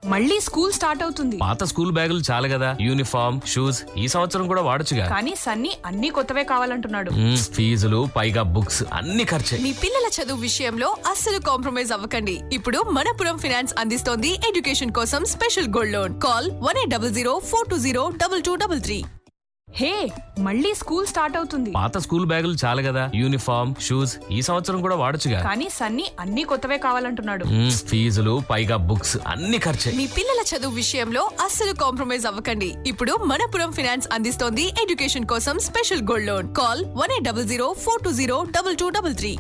మళ్ళీ school start అవుతుంది పాత స్కూల్ బ్యాగులు చాలు కదా యూనిఫామ్ షూస్ ఈ సంవత్సరం కూడా వాడొచ్చుగా కానీ సన్నీ అన్ని కొత్తవే కావాలంటున్నాడు మ్మ్, ఫీజులు పైగా బుక్స్ అన్ని ఖర్చే మీ పిల్లల చదువు విషయంలో అస్సలు కాంప్రమైజ్ అవ్వకండి ఇప్పుడు మనపురం ఫైనాన్స్ అందిస్తోంది ఎడ్యుకేషన్ కోసం special gold loan call one eight double zero four two zero double two double three hey మళ్ళీ స్కూల్ స్టార్ట్ అవుతుంది పాత స్కూల్ బ్యాగులు చాలు కదా యూనిఫామ్ షూస్ ఈ సంవత్సరం కూడా వాడొచ్చుగా కానీ సన్నీ అన్ని కొత్తవే కావాలంటున్నాడు మ్మ్, ఫీజులు పైగా బుక్స్ అన్ని ఖర్చే మీ పిల్లల చదువు విషయంలో అస్సలు కాంప్రమైజ్ అవ్వకండి ఇప్పుడు మనపురం ఫైనాన్స్ అందిస్తోంది ఎడ్యుకేషన్ కోసం special gold loan call one eight double zero four two zero double two double three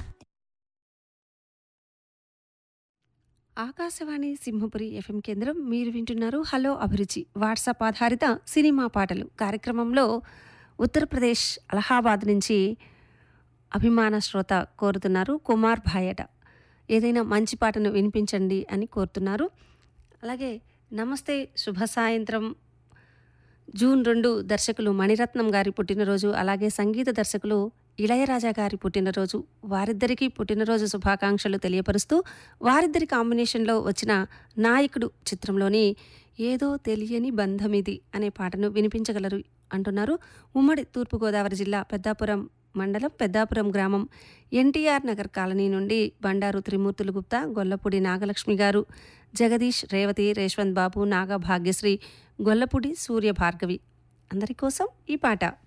Akashvani Simhapuri FM కేంద్రం మీరు వింటున్నారు హలో అభిరుచి వాట్సాప్ ఆధారిత సినిమా పాటలు కార్యక్రమంలో ఉత్తరప్రదేశ్ అలహాబాద్ నుంచి అభిమాన శ్రోత కోరుతున్నారు కుమార్ భాయట ఏదైనా మంచి పాటను వినిపించండి అని కోరుతున్నారు అలాగే నమస్తే శుభ సాయంత్రం జూన్ రెండు దర్శకులు మణిరత్నం గారి పుట్టినరోజు అలాగే సంగీత దర్శకులు ఇళయరాజా గారి పుట్టినరోజు వారిద్దరికీ పుట్టినరోజు శుభాకాంక్షలు తెలియపరుస్తూ వారిద్దరి కాంబినేషన్లో వచ్చిన నాయకుడు చిత్రంలోని ఏదో తెలియని బంధమిది అనే పాటను వినిపించగలరు అంటున్నారు ఉమ్మడి తూర్పుగోదావరి జిల్లా పెద్దాపురం మండలం పెద్దాపురం గ్రామం ఎన్టీఆర్ నగర్ కాలనీ నుండి బండారు త్రిమూర్తులు గుప్తా గొల్లపూడి నాగలక్ష్మి గారు జగదీష్ రేవతి రేష్వంత్ బాబు నాగ భాగ్యశ్రీ గొల్లపూడి సూర్య భార్గవి అందరి కోసం ఈ పాట